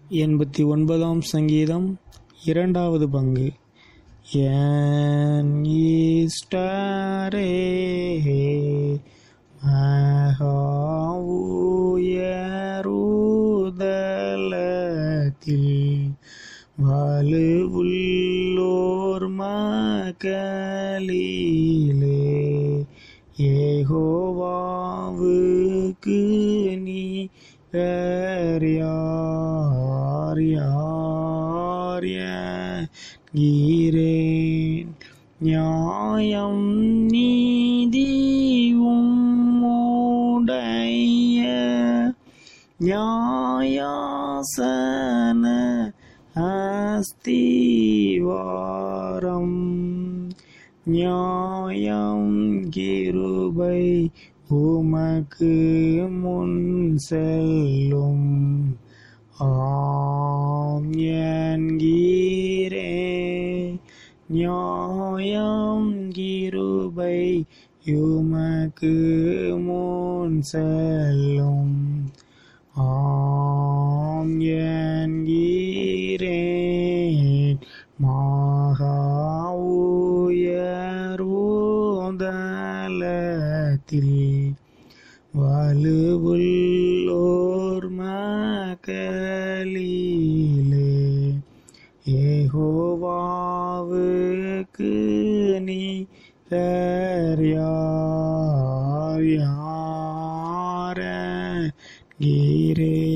எண்பத்தி ஒன்பதாம் சங்கீதம் இரண்டாவது பங்கு என் ஈஸ்டரே மகாவுயருதலத்தில் வலுவுள்ளோர் மக்களிலே ஏகோவாவுக்கு நீ வேறு யார் யார் என்கிறேன் நியாயம் நீதியும் உடைய நியாயாசன அஸ்திவாரம் நியாயம் கிருபை உமக்கு முன் செல்லும் ஆம் என்கிறே நியாயம் கிருபை உமக்கு முன் செல்லும் ஆம் என்கிறேன் மகா உயர்வுதலத்தில் வலுவுள்ளோர் மக்களிலே ஏகோவாவுக்கு நீ வேறு யார் யார கீரே